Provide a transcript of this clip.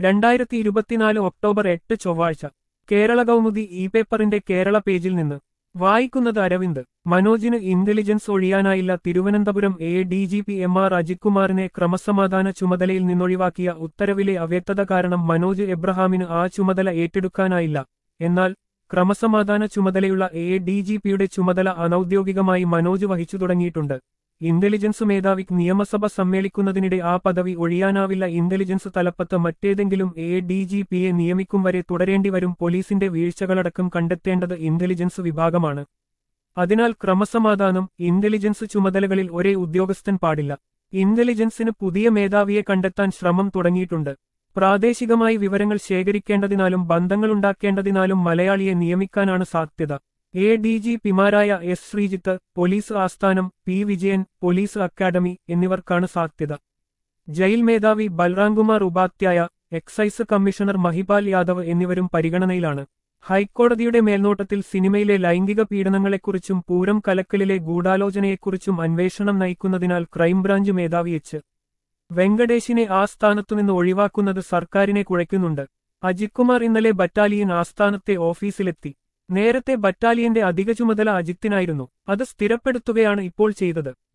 രണ്ടായിരത്തി ഇരുപത്തിനാല് ഒക്ടോബർ എട്ട് ചൊവ്വാഴ്ച കേരള കൗമുദി ഇ പേപ്പറിന്റെ കേരള പേജിൽ നിന്ന് വായിക്കുന്നത് അരവിന്ദ് മനോജിന് ഇന്റലിജൻസ് ഒഴിയാനായില്ല Thiruvananthapuram A D G P M R അജിത്കുമാറിനെ ക്രമസമാധാന ചുമതലയിൽ നിന്നൊഴിവാക്കിയ ഉത്തരവിലെ അവ്യക്തത കാരണം മനോജ് എബ്രഹാമിന് ആ ചുമതല ഏറ്റെടുക്കാനായില്ല എന്നാൽ ക്രമസമാധാന ചുമതലയുള്ള എ ഡി ജി പിയുടെ ചുമതല അനൌദ്യോഗികമായി മനോജ് വഹിച്ചു തുടങ്ങിയിട്ടുണ്ട് ഇന്റലിജൻസ് മേധാവിക്ക് നിയമസഭ സമ്മേളിക്കുന്നതിനിടെ ആ പദവി ഒഴിയാനാവില്ല ഇന്റലിജൻസ് തലപ്പത്ത് മറ്റേതെങ്കിലും എ ഡി ജി പിയെ നിയമിക്കും വരെ തുടരേണ്ടിവരും പോലീസിന്റെ വീഴ്ചകളടക്കം കണ്ടെത്തേണ്ടത് ഇന്റലിജൻസ് വിഭാഗമാണ് അതിനാൽ ക്രമസമാധാനം ഇന്റലിജൻസ് ചുമതലകളിൽ ഒരേ ഉദ്യോഗസ്ഥൻ പാടില്ല ഇന്റലിജൻസിന് പുതിയ മേധാവിയെ കണ്ടെത്താൻ ശ്രമം തുടങ്ങിയിട്ടുണ്ട് പ്രാദേശികമായി വിവരങ്ങൾ ശേഖരിക്കേണ്ടതിനാലും ബന്ധങ്ങളുണ്ടാക്കേണ്ടതിനാലും മലയാളിയെ നിയമിക്കാനാണ് സാധ്യത എ ഡി ജി പിമാരായ എസ് ശ്രീജിത്ത് പോലീസ് ആസ്ഥാനം പി വിജയൻ പോലീസ് അക്കാദമി എന്നിവർക്കാണ് സാധ്യത ജയിൽ മേധാവി ബൽറാംകുമാർ ഉപാധ്യായ എക്സൈസ് കമ്മീഷണർ മഹിപാൽ യാദവ് എന്നിവരും പരിഗണനയിലാണ് ഹൈക്കോടതിയുടെ മേൽനോട്ടത്തിൽ സിനിമയിലെ ലൈംഗിക പീഡനങ്ങളെക്കുറിച്ചും പൂരം കലക്കലിലെ ഗൂഢാലോചനയെക്കുറിച്ചും അന്വേഷണം നയിക്കുന്നതിനാൽ ക്രൈംബ്രാഞ്ച് മേധാവി എച്ച് വെങ്കടേഷിനെ ആ സ്ഥാനത്തുനിന്ന് ഒഴിവാക്കുന്നത് സർക്കാരിനെ കുഴയ്ക്കുന്നുണ്ട് അജിത്കുമാർ ഇന്നലെ ബറ്റാലിയൻ ആസ്ഥാനത്തെ ഓഫീസിലെത്തി നേരത്തെ ബറ്റാലിയന്റെ അധിക ചുമതല അജിത്തിനായിരുന്നു അത് സ്ഥിരപ്പെടുത്തുകയാണ് ഇപ്പോൾ ചെയ്തത്